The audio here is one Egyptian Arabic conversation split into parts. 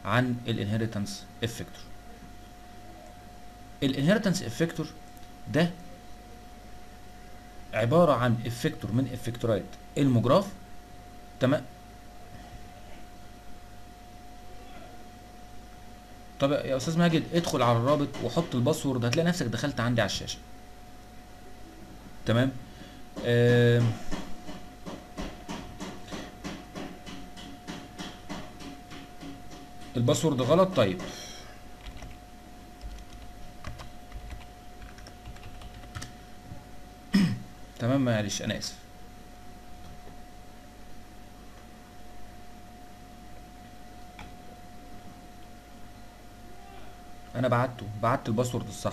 عن الانهيرتنس افكتور الانهيرتنس افكتور ده عباره عن افكتور من افكتورات المجراف تمام طب يا استاذ ماجد ادخل على الرابط وحط الباسورد هتلاقي نفسك دخلت عندي على الشاشه تمام آم. الباسورد غلط طيب تمام معلش انا اسف انا بعته بعت الباسورد الصح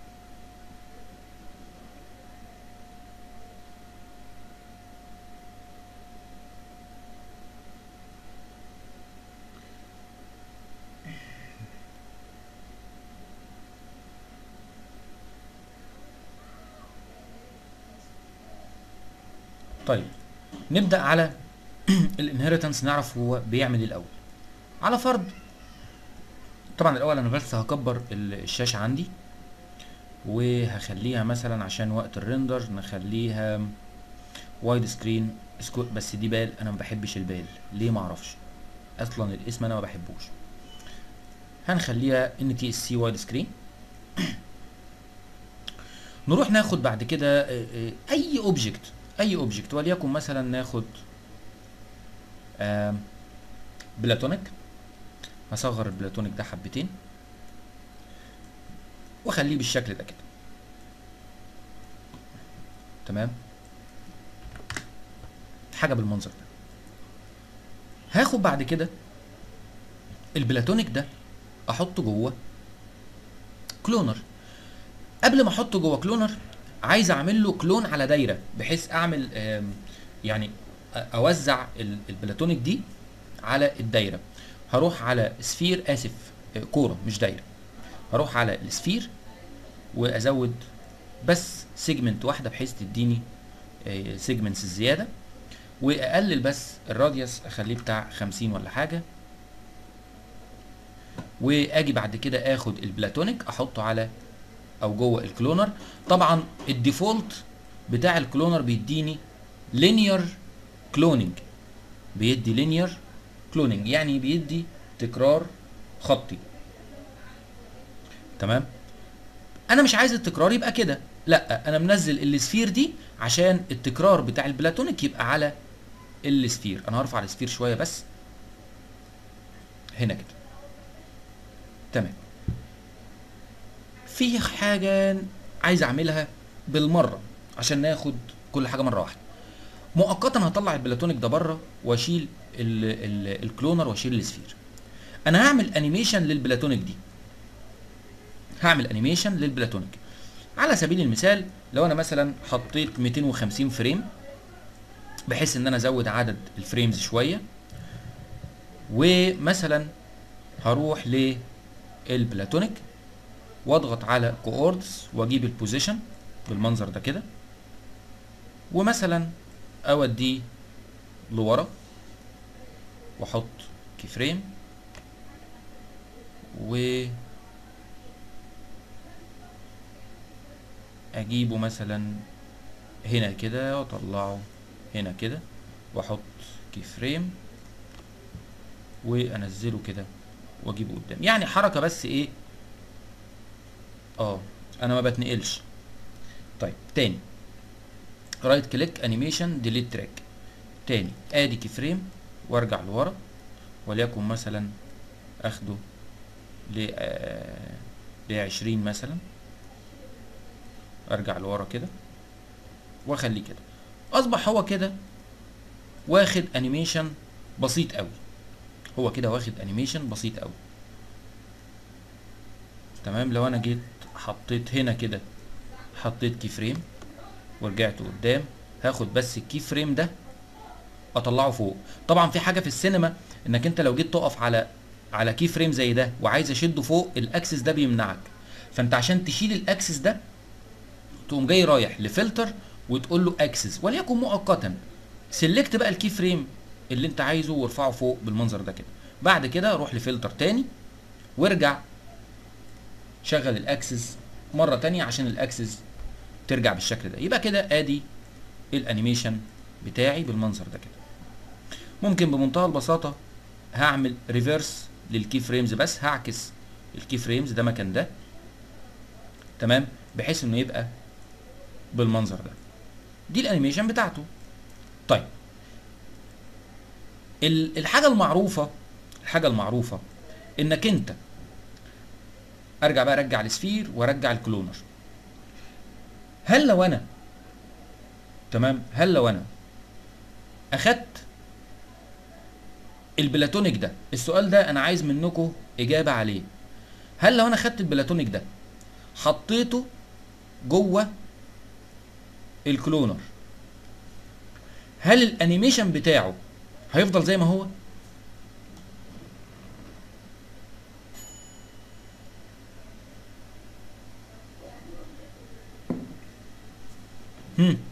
طيب نبدأ على الانهيرتنس نعرف هو بيعمل ايه الاول على فرض طبعا الاول انا بس هكبر ال- الشاشة عندي وهخليها مثلا عشان وقت الريندر نخليها وايد سكرين سكو بس دي بال انا ما بحبش البال ليه ما اعرفش اصلا الاسم انا ما بحبوش هنخليها ان تي اس سي وايد سكرين نروح ناخد بعد كده آه، آه، اي اوبجكت اي اوبجكت وليكن مثلا ناخد آم، بلاتونيك هصغر البلاتونيك ده حبتين واخليه بالشكل ده كده تمام حاجه بالمنظر ده هاخد بعد كده البلاتونيك ده احطه جوه كلونر قبل ما احطه جوه كلونر عايز اعمل له كلون على دايره بحيث اعمل آم، يعني أ- اوزع ال- البلاتونيك دي على الدايره هروح على سفير اسف آه، كوره مش دايره هروح على السفير وازود بس سيجمنت واحده بحيث تديني سيجمنتس الزياده واقلل بس الراديوس اخليه بتاع 50 ولا حاجه واجي بعد كده اخد البلاتونيك احطه على او جوه الكلونر طبعا الديفولت بتاع الكلونر بيديني لينير كلوننج بيدي لينير كلوننج يعني بيدي تكرار خطي تمام انا مش عايز التكرار يبقى كده لا انا منزل السفير دي عشان التكرار بتاع البلاتونيك يبقى على السفير انا هرفع السفير شويه بس هنا كده تمام في حاجه عايز اعملها بالمره عشان ناخد كل حاجه مره واحده مؤقتا هطلع البلاتونيك ده بره واشيل ال ال الكلونر واشيل السفير انا هعمل انيميشن للبلاتونيك دي هعمل انيميشن للبلاتونيك على سبيل المثال لو انا مثلا حطيت 250 فريم بحيث ان انا ازود عدد الفريمز شويه ومثلا هروح للبلاتونيك واضغط على كوردز واجيب البوزيشن بالمنظر ده كده ومثلا اوديه لورا واحط كي فريم و اجيبه مثلا هنا كده واطلعه هنا كده واحط كي فريم وانزله كده واجيبه قدام يعني حركه بس ايه اه انا ما بتنقلش طيب تاني رايت كليك انيميشن ديليت تراك تاني ادي كي فريم وارجع لورا وليكن مثلا اخده ل آه ل 20 مثلا ارجع لورا كده واخليه كده اصبح هو كده واخد انيميشن بسيط قوي هو كده واخد انيميشن بسيط قوي تمام لو انا جيت حطيت هنا كده حطيت كي فريم ورجعت قدام هاخد بس الكي فريم ده اطلعه فوق طبعا في حاجه في السينما انك انت لو جيت تقف على على كي فريم زي ده وعايز اشده فوق الاكسس ده بيمنعك فانت عشان تشيل الاكسس ده تقوم جاي رايح لفلتر وتقول له اكسس وليكن مؤقتا سلكت بقى الكي فريم اللي انت عايزه وارفعه فوق بالمنظر ده كده بعد كده روح لفلتر تاني وارجع شغل الاكسس مره تانية عشان الاكسس ترجع بالشكل ده يبقى كده ادي الانيميشن بتاعي بالمنظر ده كده ممكن بمنتهى البساطه هعمل ريفرس للكي فريمز بس هعكس الكي فريمز ده مكان ده تمام بحيث انه يبقى بالمنظر ده دي الانيميشن بتاعته طيب ال- الحاجه المعروفه الحاجه المعروفه انك انت ارجع بقى ارجع السفير وارجع الكلونر هل لو انا تمام هل لو انا اخدت البلاتونيك ده السؤال ده انا عايز منكم اجابه عليه هل لو انا خدت البلاتونيك ده حطيته جوه الكلونر هل الانيميشن بتاعه هيفضل زي ما هو هم.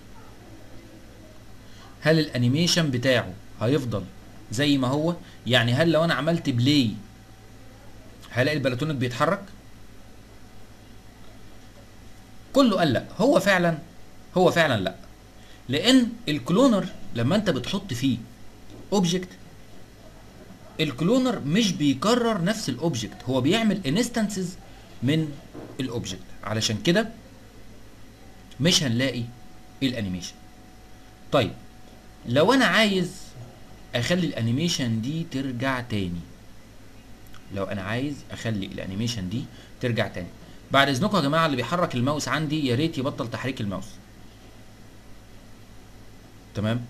هل الانيميشن بتاعه هيفضل زي ما هو يعني هل لو انا عملت بلاي هلاقي البلاتونيك بيتحرك كله قال لا هو فعلا هو فعلا لا لان الكلونر لما انت بتحط فيه اوبجكت الكلونر مش بيكرر نفس الاوبجكت هو بيعمل انستنسز من الاوبجكت علشان كده مش هنلاقي الانيميشن طيب لو انا عايز اخلي الانيميشن دي ترجع تاني لو انا عايز اخلي الانيميشن دي ترجع تاني بعد اذنكم يا جماعه اللي بيحرك الماوس عندي يا ريت يبطل تحريك الماوس تمام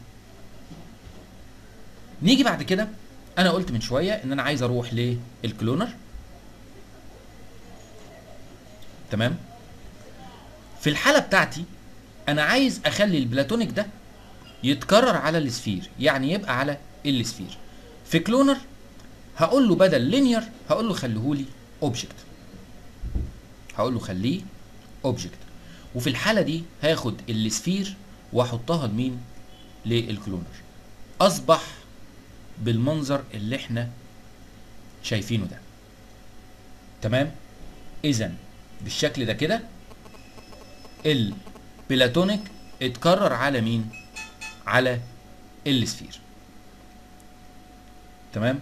نيجي بعد كده انا قلت من شويه ان انا عايز اروح للكلونر تمام في الحاله بتاعتي انا عايز اخلي البلاتونيك ده يتكرر على السفير يعني يبقى على السفير في كلونر هقول له بدل لينير هقول له خليهولي اوبجكت هقول له خليه اوبجكت وفي الحاله دي هاخد السفير واحطها لمين للكلونر اصبح بالمنظر اللي احنا شايفينه ده تمام اذا بالشكل ده كده البلاتونيك اتكرر على مين على السفير تمام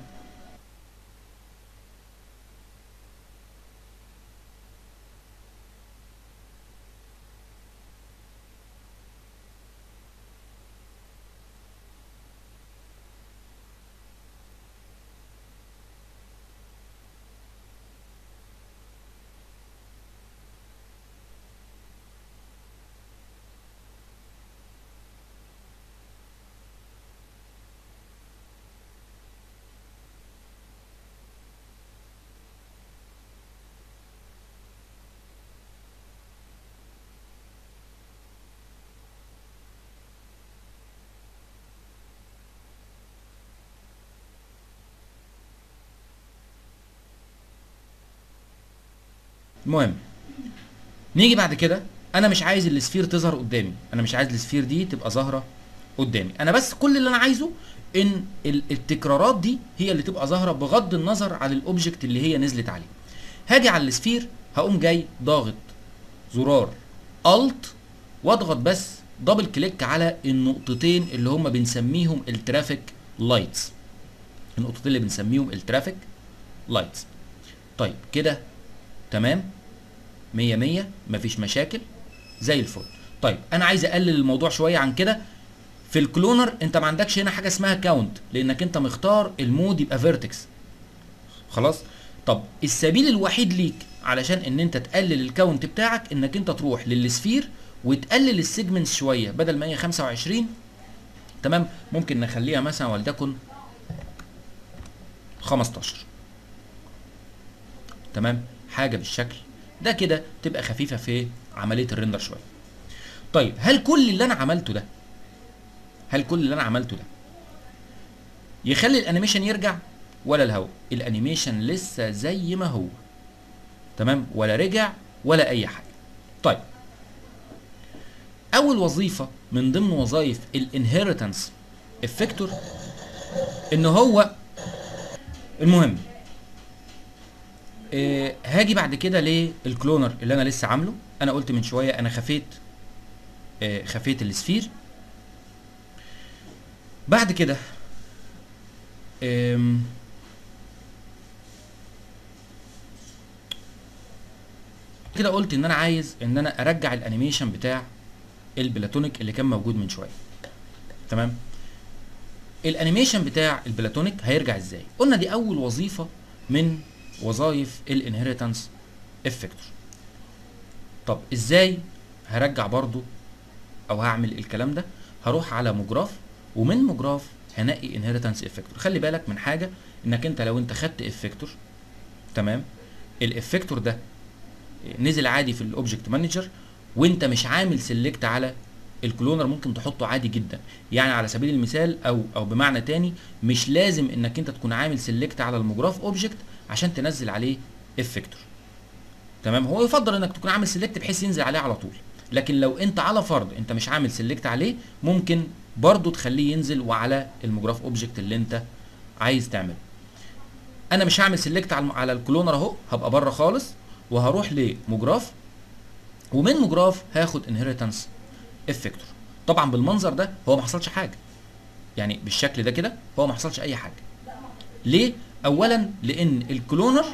المهم نيجي بعد كده انا مش عايز السفير تظهر قدامي انا مش عايز السفير دي تبقى ظاهره قدامي انا بس كل اللي انا عايزه ان ال- التكرارات دي هي اللي تبقى ظاهره بغض النظر عن الاوبجكت اللي هي نزلت عليه هاجي على السفير هقوم جاي ضاغط زرار الت واضغط بس دبل كليك على النقطتين اللي هم بنسميهم الترافيك لايتس النقطتين اللي بنسميهم الترافيك لايتس طيب كده تمام مية مية مفيش مشاكل زي الفل طيب انا عايز اقلل الموضوع شويه عن كده في الكلونر انت ما عندكش هنا حاجه اسمها كاونت لانك انت مختار المود يبقى فيرتكس خلاص طب السبيل الوحيد ليك علشان ان انت تقلل الكاونت بتاعك انك انت تروح للسفير وتقلل السيجمنتس شويه بدل ما هي 25 تمام ممكن نخليها مثلا ولتكن 15 تمام حاجه بالشكل ده كده تبقى خفيفه في عمليه الريندر شويه طيب هل كل اللي انا عملته ده هل كل اللي انا عملته ده يخلي الانيميشن يرجع ولا الهوا الانيميشن لسه زي ما هو تمام ولا رجع ولا اي حاجه طيب اول وظيفه من ضمن وظائف الانهيرتنس افكتور ان هو المهم آه هاجي بعد كده للكلونر اللي انا لسه عامله انا قلت من شويه انا خفيت آه خفيت السفير بعد كده آم، كده قلت ان انا عايز ان انا ارجع الانيميشن بتاع البلاتونيك اللي كان موجود من شويه تمام الانيميشن بتاع البلاتونيك هيرجع ازاي قلنا دي اول وظيفه من وظائف الانهيرتنس افكتور طب ازاي هرجع برضو او هعمل الكلام ده هروح على مجراف ومن مجراف هنقي انهيرتنس افكتور خلي بالك من حاجه انك انت لو انت خدت افكتور تمام الافكتور ده نزل عادي في الاوبجكت مانجر وانت مش عامل سيلكت على الكلونر ممكن تحطه عادي جدا يعني على سبيل المثال او او بمعنى تاني مش لازم انك انت تكون عامل سيلكت على المجراف اوبجكت عشان تنزل عليه افكتور تمام هو يفضل انك تكون عامل سيلكت بحيث ينزل عليه على طول لكن لو انت على فرض انت مش عامل سيلكت عليه ممكن برضو تخليه ينزل وعلى المجراف اوبجكت اللي انت عايز تعمله انا مش هعمل سيلكت على على الكلونر اهو هبقى بره خالص وهروح لمجراف ومن مجراف هاخد انهيرتنس افكتور طبعا بالمنظر ده هو ما حصلش حاجه يعني بالشكل ده كده هو ما حصلش اي حاجه ليه اولا لان الكلونر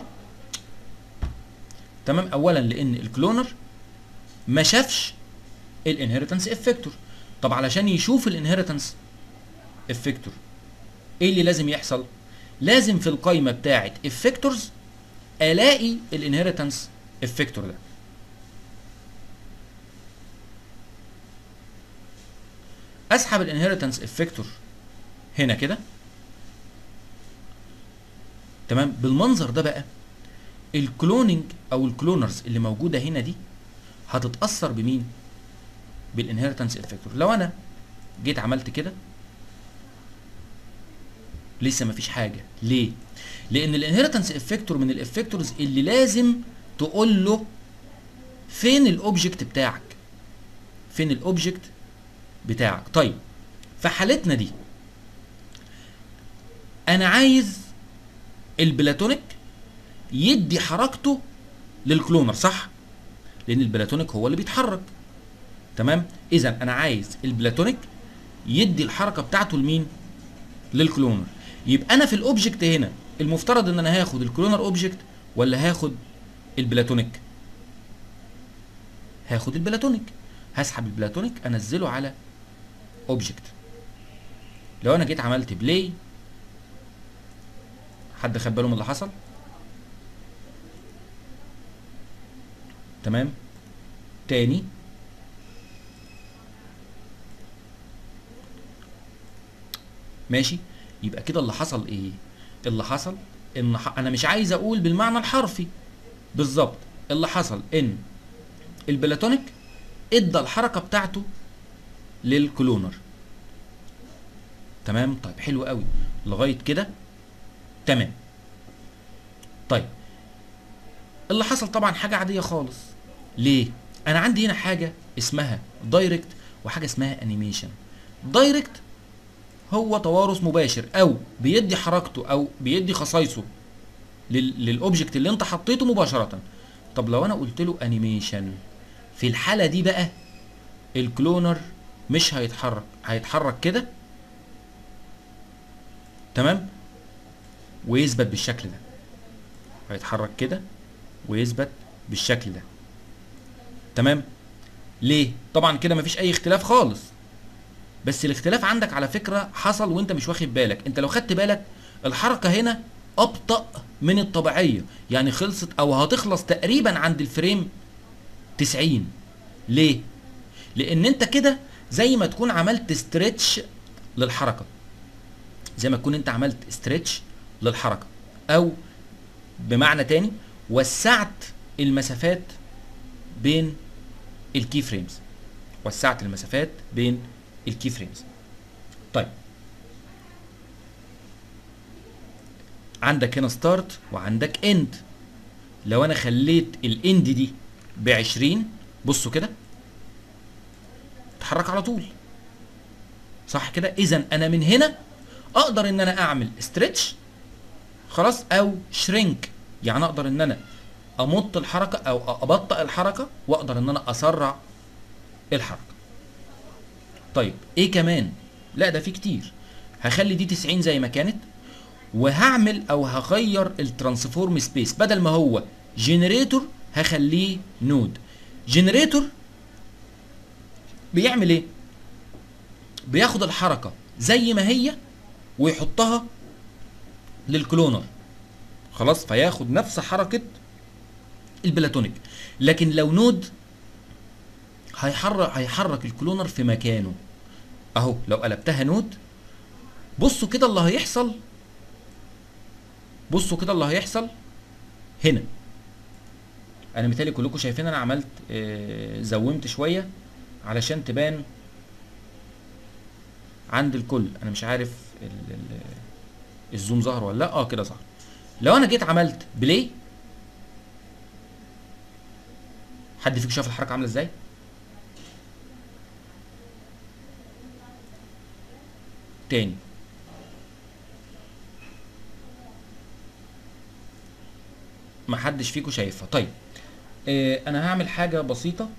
تمام اولا لان الكلونر ما شافش الانهيرتنس افكتور طب علشان يشوف الانهيرتنس افكتور ايه اللي لازم يحصل لازم في القائمه بتاعه افكتورز الاقي الانهيرتنس افكتور ده اسحب الانهيرتنس افكتور هنا كده تمام بالمنظر ده بقى الكلوننج او الكلونرز اللي موجوده هنا دي هتتاثر بمين بالانهيرتنس افكتور لو انا جيت عملت كده لسه مفيش حاجه ليه لان الانهيرتنس افكتور من الافكتورز اللي لازم تقول له فين الاوبجكت بتاعك فين الاوبجكت بتاعك طيب في حالتنا دي انا عايز البلاتونيك يدي حركته للكلونر صح لان البلاتونيك هو اللي بيتحرك تمام اذا انا عايز البلاتونيك يدي الحركه بتاعته لمين للكلونر يبقى انا في الاوبجكت هنا المفترض ان انا هاخد الكلونر اوبجكت ولا هاخد البلاتونيك هاخد البلاتونيك هسحب البلاتونيك انزله على اوبجكت لو انا جيت عملت بلاي حد خد باله من اللي حصل تمام تاني ماشي يبقى كده اللي حصل ايه اللي حصل ان ح... انا مش عايز اقول بالمعنى الحرفي بالظبط اللي حصل ان البلاتونيك ادى الحركه بتاعته للكلونر تمام طيب حلو قوي لغايه كده تمام طيب اللي حصل طبعا حاجه عاديه خالص ليه انا عندي هنا حاجه اسمها دايركت وحاجه اسمها انيميشن دايركت هو توارث مباشر او بيدي حركته او بيدي خصائصه لل- للاوبجكت اللي انت حطيته مباشره طب لو انا قلت له انيميشن في الحاله دي بقى الكلونر مش هيتحرك هيتحرك كده تمام ويثبت بالشكل ده هيتحرك كده ويثبت بالشكل ده تمام ليه طبعا كده مفيش اي اختلاف خالص بس الاختلاف عندك على فكره حصل وانت مش واخد بالك انت لو خدت بالك الحركه هنا ابطا من الطبيعيه يعني خلصت او هتخلص تقريبا عند الفريم 90 ليه لان انت كده زي ما تكون عملت ستريتش للحركه زي ما تكون انت عملت ستريتش للحركه او بمعنى تاني وسعت المسافات بين الكي فريمز وسعت المسافات بين الكي فريمز طيب عندك هنا ستارت وعندك اند لو انا خليت الاند دي ب 20 بصوا كده اتحرك على طول صح كده اذا انا من هنا اقدر ان انا اعمل ستريتش خلاص او شرينك يعني اقدر ان انا امط الحركه او ابطئ الحركه واقدر ان انا اسرع الحركه طيب ايه كمان لا ده في كتير هخلي دي 90 زي ما كانت وهعمل او هغير الترانسفورم سبيس بدل ما هو جنريتور هخليه نود جنريتور بيعمل ايه بياخد الحركه زي ما هي ويحطها للكلونر خلاص فياخد نفس حركه البلاتونيك لكن لو نود هيحرك هيحرك الكلونر في مكانه اهو لو قلبتها نود بصوا كده اللي هيحصل بصوا كده اللي هيحصل هنا انا مثالي كلكم شايفين انا عملت آه زومت شويه علشان تبان عند الكل انا مش عارف ال ال الزوم ظهر ولا لا اه كده ظهر لو انا جيت عملت بلاي حد فيكم شاف الحركه عامله ازاي تاني ما حدش فيكم شايفها طيب آه انا هعمل حاجه بسيطه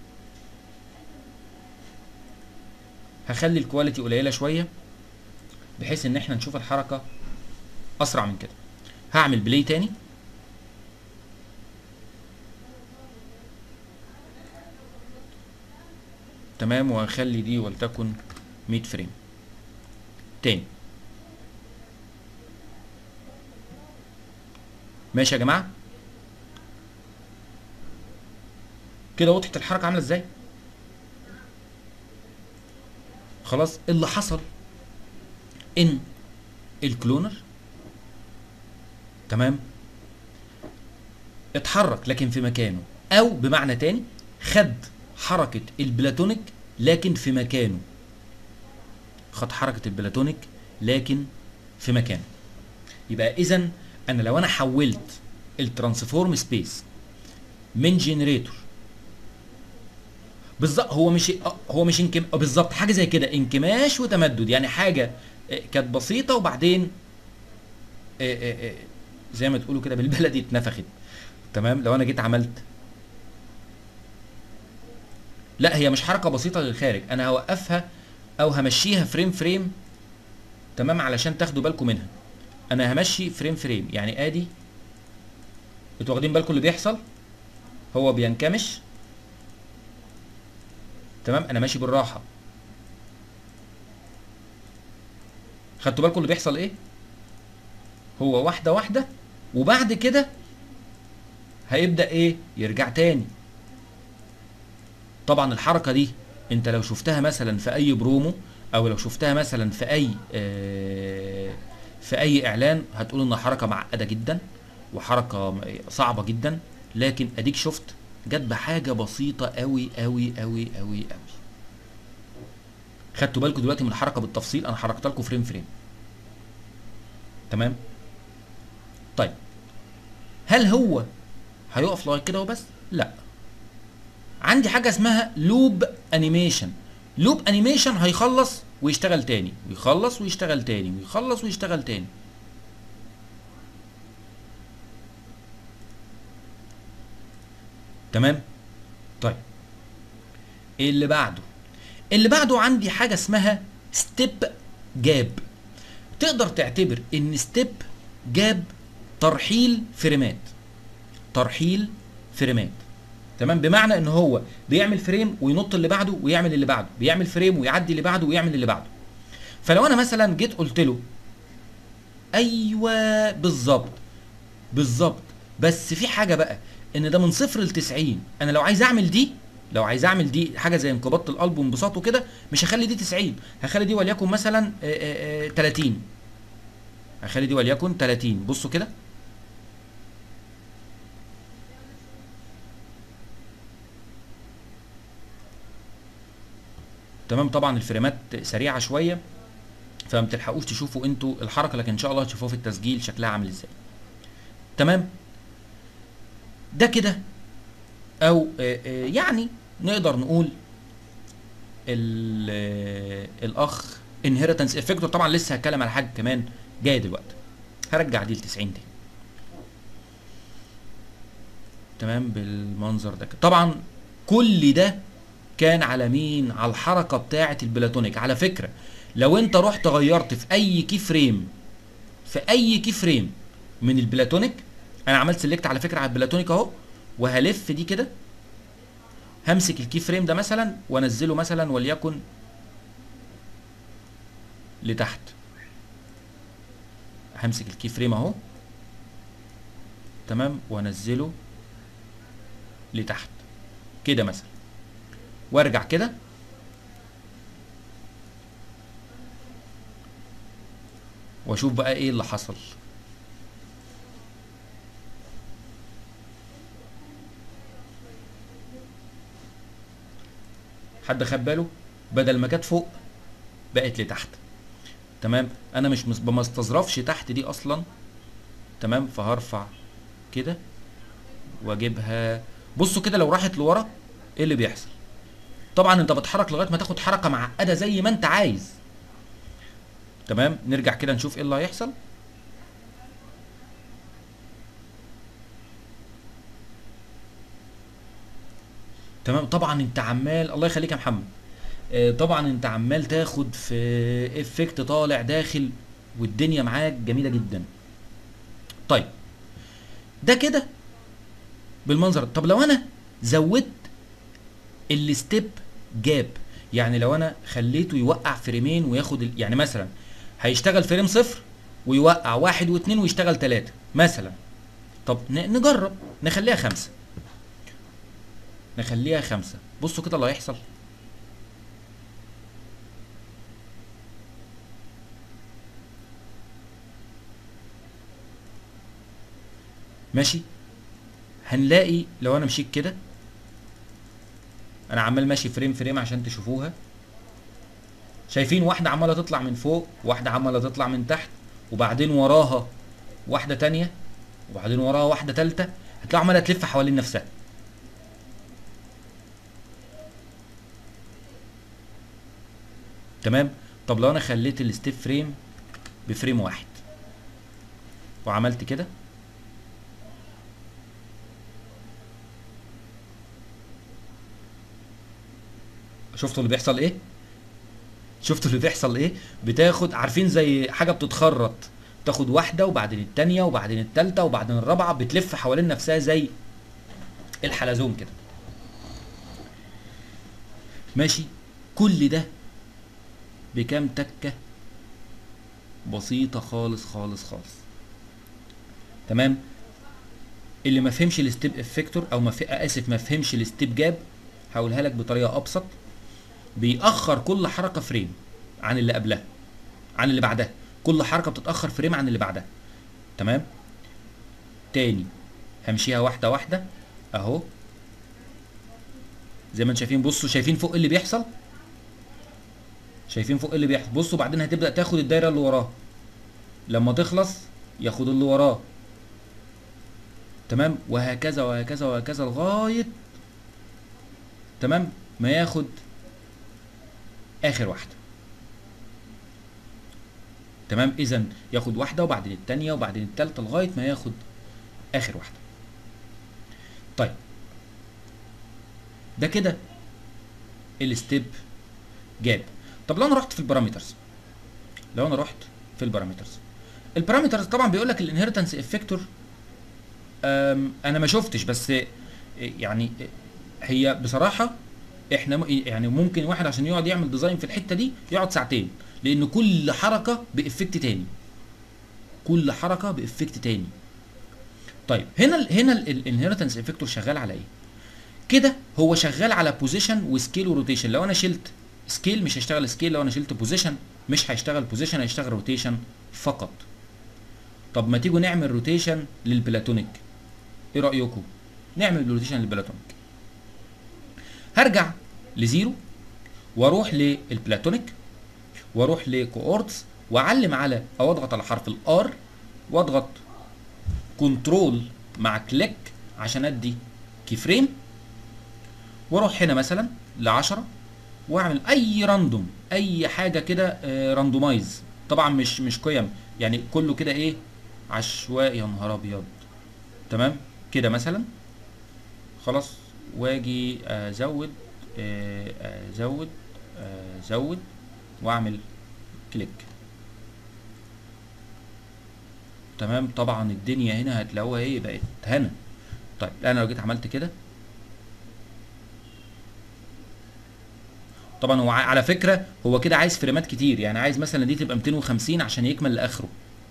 هخلي الكواليتي قليله شويه بحيث ان احنا نشوف الحركه اسرع من كده هعمل بلاي تاني تمام وهخلي دي ولتكن 100 فريم تاني ماشي يا جماعه كده وضحت الحركه عامله ازاي خلاص اللي حصل ان الكلونر تمام اتحرك لكن في مكانه او بمعنى تاني خد حركة البلاتونيك لكن في مكانه خد حركة البلاتونيك لكن في مكانه يبقى اذا انا لو انا حولت الترانسفورم سبيس من جنريتور بالظبط هو مش هو مش انكم بالظبط حاجه زي كده انكماش وتمدد يعني حاجه كانت بسيطه وبعدين زي ما تقولوا كده بالبلدي اتنفخت تمام لو انا جيت عملت لا هي مش حركه بسيطه للخارج انا هوقفها او همشيها فريم فريم تمام علشان تاخدوا بالكم منها انا همشي فريم فريم يعني ادي انتوا واخدين بالكم اللي بيحصل هو بينكمش تمام انا ماشي بالراحه خدتوا بالكم اللي بيحصل ايه هو واحده واحده وبعد كده هيبدا ايه يرجع تاني طبعا الحركه دي انت لو شفتها مثلا في اي برومو او لو شفتها مثلا في اي آه في اي اعلان هتقول انها حركه معقده جدا وحركه صعبه جدا لكن اديك شفت جت بحاجه بسيطه قوي قوي قوي قوي قوي خدتوا بالكم دلوقتي من الحركه بالتفصيل انا حركت لكم فريم فريم تمام طيب هل هو هيقف لغايه كده وبس لا عندي حاجه اسمها لوب انيميشن لوب انيميشن هيخلص ويشتغل تاني ويخلص ويشتغل تاني ويخلص ويشتغل تاني تمام طيب ايه اللي بعده اللي بعده عندي حاجه اسمها ستيب جاب تقدر تعتبر ان ستيب جاب ترحيل فريمات ترحيل فريمات تمام بمعنى ان هو بيعمل فريم وينط اللي بعده ويعمل اللي بعده بيعمل فريم ويعدي اللي بعده ويعمل اللي بعده فلو انا مثلا جيت قلت له ايوه بالظبط بالظبط بس في حاجه بقى ان ده من صفر ل 90 انا لو عايز اعمل دي لو عايز اعمل دي حاجه زي انقباض القلب وانبساطه كده مش هخلي دي 90 هخلي دي وليكن مثلا آآ آآ 30 هخلي دي وليكن 30 بصوا كده تمام طبعا الفريمات سريعه شويه فما بتلحقوش تشوفوا انتوا الحركه لكن ان شاء الله تشوفوها في التسجيل شكلها عامل ازاي تمام ده كده او آآ آآ يعني نقدر نقول الاخ انهيرتنس افكتور طبعا لسه هتكلم على حاجه كمان جايه دلوقتي هرجع دي ل 90 تاني تمام بالمنظر ده كده. طبعا كل ده كان على مين على الحركه بتاعه البلاتونيك على فكره لو انت رحت غيرت في اي كي فريم في اي كي فريم من البلاتونيك انا عملت سيلكت على فكره على البلاتونيك اهو وهلف دي كده همسك الكي فريم ده مثلا وانزله مثلا وليكن لتحت همسك الكي فريم اهو تمام وانزله لتحت كده مثلا وارجع كده واشوف بقى ايه اللي حصل حد خد باله بدل ما كانت فوق بقت لتحت تمام انا مش مس- ما استظرفش تحت دي اصلا تمام فهرفع كده واجيبها بصوا كده لو راحت لورا ايه اللي بيحصل طبعا انت بتحرك لغايه ما تاخد حركه معقده زي ما انت عايز تمام نرجع كده نشوف ايه اللي هيحصل تمام طبعا انت عمال الله يخليك يا محمد آه، طبعا انت عمال تاخد في افكت طالع داخل والدنيا معاك جميله جدا طيب ده كده بالمنظر طب لو انا زودت الستيب جاب يعني لو انا خليته يوقع فريمين وياخد ال... يعني مثلا هيشتغل فريم صفر ويوقع واحد واثنين ويشتغل ثلاثة مثلا طب ن... نجرب نخليها خمسة نخليها خمسة بصوا كده اللي هيحصل ماشي هنلاقي لو انا مشيت كده انا عمال ماشي فريم فريم عشان تشوفوها شايفين واحدة عمالة تطلع من فوق واحدة عمالة تطلع من تحت وبعدين وراها واحدة تانية وبعدين وراها واحدة تالتة هتلاقوا عمالة تلف حوالين نفسها تمام طب لو انا خليت الستيب فريم بفريم واحد وعملت كده شفتوا اللي بيحصل ايه شفتوا اللي بيحصل ايه بتاخد عارفين زي حاجه بتتخرط تاخد واحده وبعدين التانية وبعدين التالتة وبعدين الرابعه بتلف حوالين نفسها زي الحلزون كده ماشي كل ده بكام تكه بسيطه خالص خالص خالص تمام اللي ما فهمش الستيب افكتور او ما في اسف ما فهمش الستيب جاب هقولها لك بطريقه ابسط بيأخر كل حركة فريم عن اللي قبلها عن اللي بعدها كل حركة بتتأخر فريم عن اللي بعدها تمام تاني همشيها واحدة واحدة اهو زي ما انتم شايفين بصوا شايفين فوق إيه اللي بيحصل شايفين فوق إيه اللي بيحصل بصوا بعدين هتبدأ تاخد الدايرة اللي وراها لما تخلص ياخد اللي وراه تمام وهكذا وهكذا وهكذا لغاية تمام ما ياخد اخر واحده تمام اذا ياخد واحده وبعدين الثانيه وبعدين الثالثه لغايه ما ياخد اخر واحده طيب ده كده الستيب جاب طب لو انا رحت في البارامترز لو انا رحت في البارامترز البارامترز طبعا بيقول لك الانهيرتنس افكتور انا ما شفتش بس يعني هي بصراحه احنا م- يعني ممكن واحد عشان يقعد يعمل ديزاين في الحته دي يقعد ساعتين لان كل حركه بافكت تاني كل حركه بافكت تاني طيب هنا ال هنا الانهيرتنس افكتور شغال على ايه كده هو شغال على بوزيشن وسكيل وروتيشن لو انا شلت سكيل مش هيشتغل سكيل لو انا شلت بوزيشن مش هيشتغل بوزيشن هيشتغل روتيشن فقط طب ما تيجوا نعمل روتيشن للبلاتونيك ايه رايكم نعمل روتيشن للبلاتونيك هرجع لزيرو واروح للبلاتونيك واروح لكوردز واعلم على او اضغط على حرف الار واضغط كنترول مع كليك عشان ادي كي فريم واروح هنا مثلا ل 10 واعمل اي راندوم اي حاجه كده راندومايز طبعا مش مش قيم يعني كله كده ايه عشوائي يا نهار ابيض تمام كده مثلا خلاص واجي ازود آه، ازود آه، ازود واعمل كليك تمام طبعا الدنيا هنا هتلاقوها ايه بقت هنا طيب انا لو جيت عملت كده طبعا هو ع- على فكره هو كده عايز فريمات كتير يعني عايز مثلا دي تبقى 250 عشان يكمل لاخره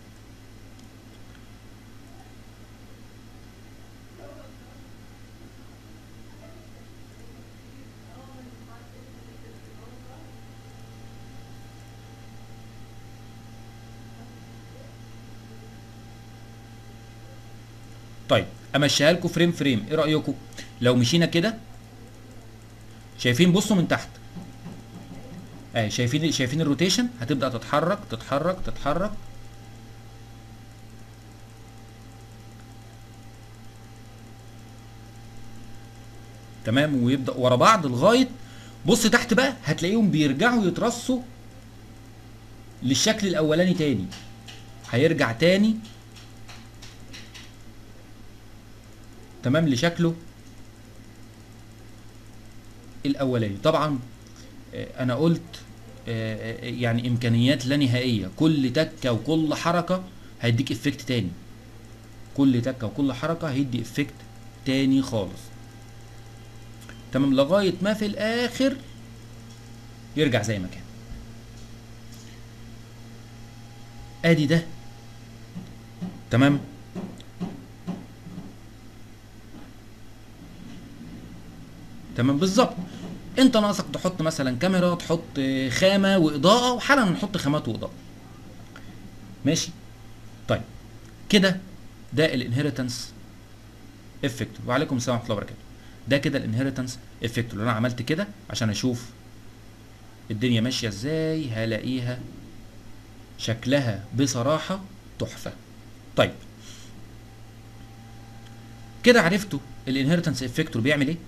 طيب امشيها لكم فريم فريم ايه رايكم لو مشينا كده شايفين بصوا من تحت اهي شايفين شايفين الروتيشن هتبدا تتحرك تتحرك تتحرك تمام ويبدا ورا بعض لغايه بص تحت بقى هتلاقيهم بيرجعوا يترصوا للشكل الاولاني تاني هيرجع تاني تمام لشكله الاولاني طبعا آه، انا قلت آه، آه، يعني امكانيات لا نهائيه كل تكه وكل حركه هيديك افكت تاني كل تكه وكل حركه هيدي افكت تاني خالص تمام لغايه ما في الاخر يرجع زي ما كان ادي ده تمام تمام بالظبط انت ناقصك تحط مثلا كاميرا تحط خامه واضاءه وحالا نحط خامات واضاءه ماشي طيب كده ده الانهيرتنس افكت وعليكم السلام ورحمه الله وبركاته ده كده الانهيرتنس افكت لو انا عملت كده عشان اشوف الدنيا ماشيه ازاي هلاقيها شكلها بصراحه تحفه طيب كده عرفتوا الانهيرتنس افكتور بيعمل ايه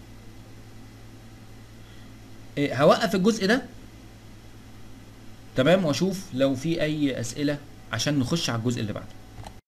إيه، هوقف الجزء ده تمام واشوف لو في اي اسئله عشان نخش على الجزء اللي بعده